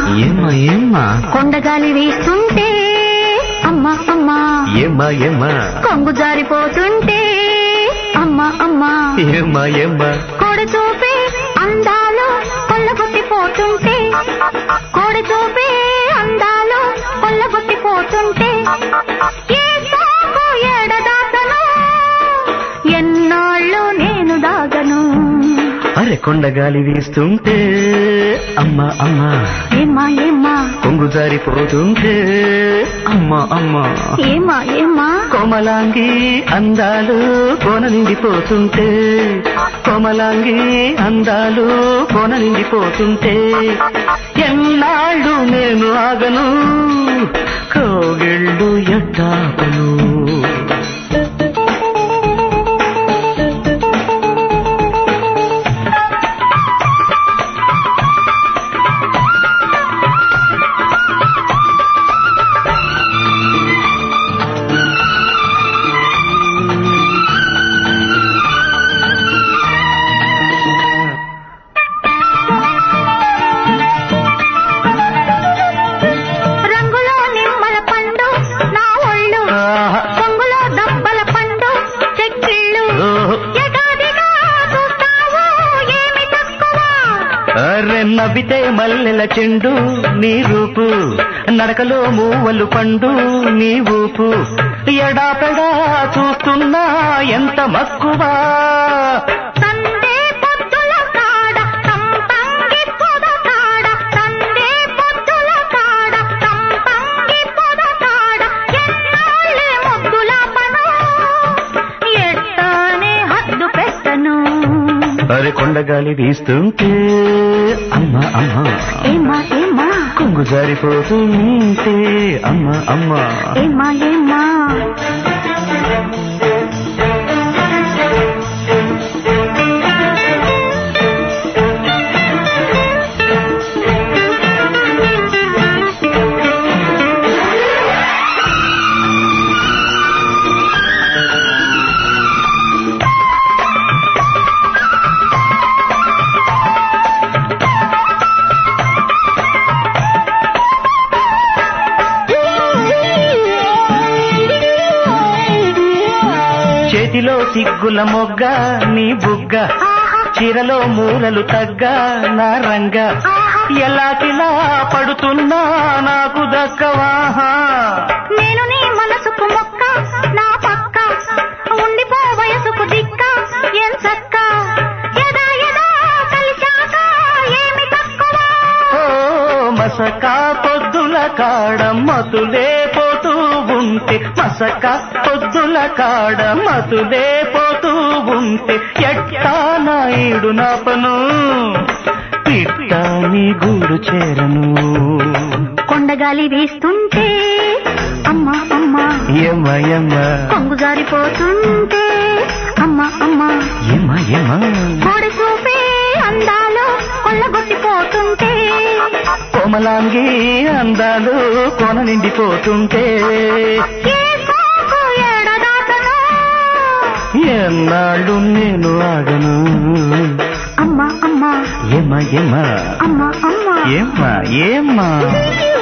ఏమ్మా ఏమ్మా కొండగాలి వీస్తుంటే అమ్మా అమ్మా ఏమ్మా ఏమ్మా కొంగు జారిపోతుంటే అమ్మా అమ్మా ఏమ్మా ఏమ్మా కోడి చూపి అందాలు కొల్లగొట్టిపోతుంటే కోడి చూపి అందాలు కొల్లగొట్టిపోతుంటే ఏ సాకు ఏడదాసను ఎన్నాళ్ళు నేను దాగను అరే కొండగాలి వీస్తుంటే అమ్మా అమ్మా ఏమా ఏమా కొంగు జారిపోతుంటే అమ్మా అమ్మా ఏమా ఏమా కోమలాంగి అందాలు కోన నిండిపోతుంటే కోమలాంగి అందాలు కోన నిండిపోతుంటే ఎన్నాళ్ళు నేను ఆగను కోగిళ్ళు ఎట్టాపను రంగులో నిమ్మల పండు నా ఒళ్ళు ఆహా. పొంగులో దబ్బల పండు చెక్కిళ్ళు ఓహో. ఎగాదిగా చూస్తావు ఏమి తక్కువ అరె నవ్వితే మల్లెల చెండు నీ రూపు నడకలో మూవలు పండు నీ ఊపు ఎడాపెడా చూస్తున్నా ఎంత మక్కువా సందే పొద్దుల కాడ సంపంగి పొద కాడ సందే పొద్దుల కాడ సంపంగి పొద కాడ ఎన్నాళ్ళే ముద్దుల పను ఎట్టానే హద్దు పెట్టను అరే కొండగాలి వీస్తుంటే అమ్మ అమ్మ ఏమా ఏమా కొంగు జారిపోతుంటే అమ్మ అమ్మ ఏమా ఏమా చేతిలో సిగ్గుల మొగ్గ నీ బుగ్గ చీరలో మూరలు తగ్గ నా రంగ ఎలాకిలా పడుతున్నా నాకు దక్కవాహా నేను నీ మనసుకు మొక్క నా పక్క ఉండిపో వయసుకు దిక్క ఏం చక్క ఎదా ఎదా కలిశాక ఏమి తక్కువ ఓ మసక పొద్దుల కాడ మతులే పోతూ ఉంటే మసక పొద్దుల కాడ మతులే పోతూ ఉంటే ఎట్టా నా ఈడు నాపను పిట్ట నీ గూడు చేరను కొండగాలి వీస్తుంటే అమ్మా అమ్మా ఎమ్మ ఎమ్మ కొంగు జారిపోతుంటే అమ్మా అమ్మా ఎమ్మ ఎమ్మ కోడి చూపి అందాలు కొల్లగొట్టిపోతుంటే కోమలాంగి అందాలు కొన నిండిపోతుంటే ఏ సాకు ఏడదాకను ఎన్నాళ్ళు నేను ఆగను అమ్మా అమ్మా ఏమ్మా ఏమ్మా అమ్మా అమ్మా ఏమ్మా ఏమ్మా